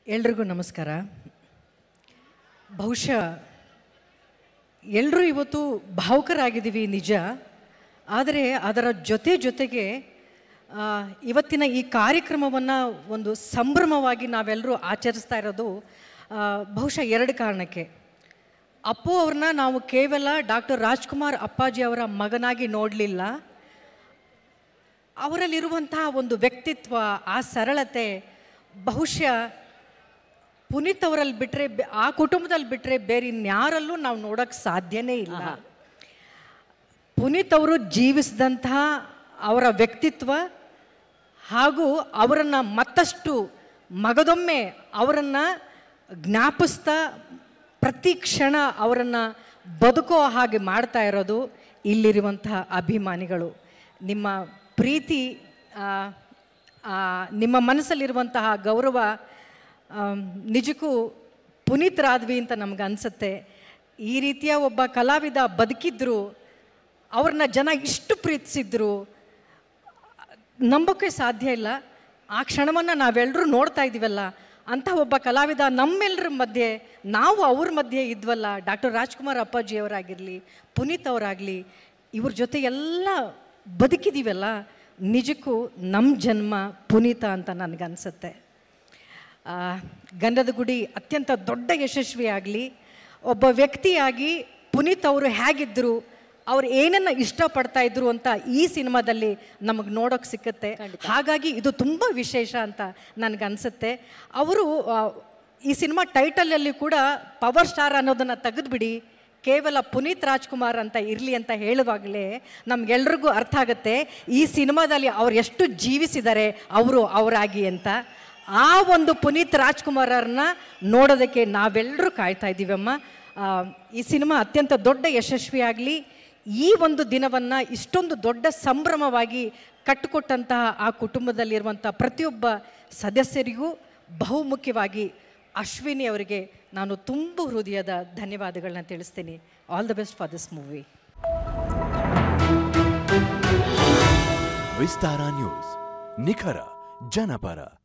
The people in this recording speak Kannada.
ಎಲ್ರಿಗೂ ನಮಸ್ಕಾರ ಬಹುಶಃ ಎಲ್ಲರೂ ಇವತ್ತು ಭಾವುಕರಾಗಿದ್ದೀವಿ ನಿಜ ಆದರೆ ಅದರ ಜೊತೆ ಜೊತೆಗೆ ಆ, ಇವತ್ತಿನ ಈ ಕಾರ್ಯಕ್ರಮವನ್ನು ಒಂದು ಸಂಭ್ರಮವಾಗಿ ನಾವೆಲ್ಲರೂ ಆಚರಿಸ್ತಾ ಇರೋದು ಆ, ಬಹುಶಃ ಎರಡು ಕಾರಣಕ್ಕೆ ಅಪ್ಪು ಅವ್ರನ್ನ ನಾವು ಕೇವಲ ಡಾಕ್ಟರ್ ರಾಜ್ಕುಮಾರ್ ಅಪ್ಪಾಜಿ ಅವರ ಮಗನಾಗಿ ನೋಡಲಿಲ್ಲ ಅವರಲ್ಲಿರುವಂತಹ ಒಂದು ವ್ಯಕ್ತಿತ್ವ ಆ ಸರಳತೆ ಬಹುಶಃ ಪುನೀತ್ ಅವರಲ್ಲಿ ಬಿಟ್ಟರೆ ಆ ಕುಟುಂಬದಲ್ಲಿ ಬಿಟ್ಟರೆ ಬೇರೆ ಇನ್ಯಾರಲ್ಲೂ ನಾವು ನೋಡೋಕ್ಕೆ ಸಾಧ್ಯನೇ ಇಲ್ಲ ಪುನೀತ್ ಅವರು ಜೀವಿಸಿದಂತಹ ಅವರ ವ್ಯಕ್ತಿತ್ವ ಹಾಗೂ ಅವರನ್ನು ಮತ್ತಷ್ಟು ಮಗದೊಮ್ಮೆ ಅವರನ್ನು ಜ್ಞಾಪಿಸ್ತಾ ಪ್ರತಿ ಕ್ಷಣ ಅವರನ್ನು ಬದುಕೋ ಹಾಗೆ ಮಾಡ್ತಾ ಇರೋದು ಇಲ್ಲಿರುವಂತಹ ಅಭಿಮಾನಿಗಳು ನಿಮ್ಮ ಪ್ರೀತಿ ಆ, ಆ, ನಿಮ್ಮ ಮನಸ್ಸಲ್ಲಿರುವಂತಹ ಗೌರವ ಆಮ್, ನಿಜಕ್ಕೂ ಪುನೀತರಾದ್ವಿ ಅಂತ ನಮ್ಗೆ ಅನಿಸುತ್ತೆ ಈ ರೀತಿಯ ಒಬ್ಬ ಕಲಾವಿದ ಬದುಕಿದ್ರು ಅವ್ರನ್ನ ಜನ ಇಷ್ಟು ಪ್ರೀತಿಸಿದ್ರು ನಂಬೋಕ್ಕೆ ಸಾಧ್ಯ ಇಲ್ಲ ಆ ಕ್ಷಣವನ್ನು ನಾವೆಲ್ಲರೂ ನೋಡ್ತಾ ಇದ್ದೀವಲ್ಲ ಅಂಥ ಒಬ್ಬ ಕಲಾವಿದ ನಮ್ಮೆಲ್ಲರ ಮಧ್ಯೆ ನಾವು ಅವ್ರ ಮಧ್ಯೆ ಇದ್ವಲ್ಲ ಡಾಕ್ಟರ್ ರಾಜ್ಕುಮಾರ್ ಅಪ್ಪಾಜಿ ಅವರಾಗಿರಲಿ ಪುನೀತ್ ಅವರಾಗಲಿ ಇವ್ರ ಜೊತೆ ಎಲ್ಲ ಬದುಕಿದ್ದೀವಲ್ಲ ನಿಜಕ್ಕೂ ನಮ್ಮ ಜನ್ಮ ಪುನೀತ ಅಂತ ನನಗನ್ಸುತ್ತೆ ಆ, ಗಂಧದ ಗುಡಿ ಅತ್ಯಂತ ದೊಡ್ಡ ಯಶಸ್ವಿಯಾಗಲಿ ಒಬ್ಬ ವ್ಯಕ್ತಿಯಾಗಿ ಪುನೀತ್ ಅವರು ಹೇಗಿದ್ದರು ಅವ್ರು ಏನನ್ನ ಇಷ್ಟಪಡ್ತಾ ಇದ್ರು ಅಂತ ಈ ಸಿನಿಮಾದಲ್ಲಿ ನಮಗೆ ನೋಡೋಕೆ ಸಿಕ್ಕತ್ತೆ ಹಾಗಾಗಿ ಇದು ತುಂಬ ವಿಶೇಷ ಅಂತ ನನಗನ್ಸುತ್ತೆ ಅವರು ಆ, ಈ ಸಿನಿಮಾ ಟೈಟಲಲ್ಲಿ ಕೂಡ ಪವರ್ ಸ್ಟಾರ್ ಅನ್ನೋದನ್ನು ತೆಗೆದುಬಿಡಿ ಕೇವಲ ಪುನೀತ್ ರಾಜ್ಕುಮಾರ್ ಅಂತ ಇರಲಿ ಅಂತ ಹೇಳುವಾಗಲೇ ನಮ್ಗೆಲ್ರಿಗೂ ಅರ್ಥ ಆಗುತ್ತೆ ಈ ಸಿನಿಮಾದಲ್ಲಿ ಅವ್ರು ಎಷ್ಟು ಜೀವಿಸಿದ್ದಾರೆ ಅವರು ಅವರಾಗಿ ಅಂತ ಆ ಒಂದು ಪುನೀತ್ ರಾಜ್ಕುಮಾರರನ್ನ ನೋಡೋದಕ್ಕೆ ನಾವೆಲ್ಲರೂ ಕಾಯ್ತಾ ಇದ್ದೀವಮ್ಮ ಆ, ಈ ಸಿನಿಮಾ ಅತ್ಯಂತ ದೊಡ್ಡ ಯಶಸ್ವಿಯಾಗಲಿ ಈ ಒಂದು ದಿನವನ್ನು ಇಷ್ಟೊಂದು ದೊಡ್ಡ ಸಂಭ್ರಮವಾಗಿ ಕಟ್ಟಿಕೊಟ್ಟಂತಹ ಆ ಕುಟುಂಬದಲ್ಲಿರುವಂಥ ಪ್ರತಿಯೊಬ್ಬ ಸದಸ್ಯರಿಗೂ ಬಹುಮುಖ್ಯವಾಗಿ ಅಶ್ವಿನಿ ಅವರಿಗೆ ನಾನು ತುಂಬ ಹೃದಯದ ಧನ್ಯವಾದಗಳನ್ನ ತಿಳಿಸ್ತೀನಿ all the best for this movie ವಿಸ್ತಾರ ನ್ಯೂಸ್ ನಿಖರ ಜನಪರ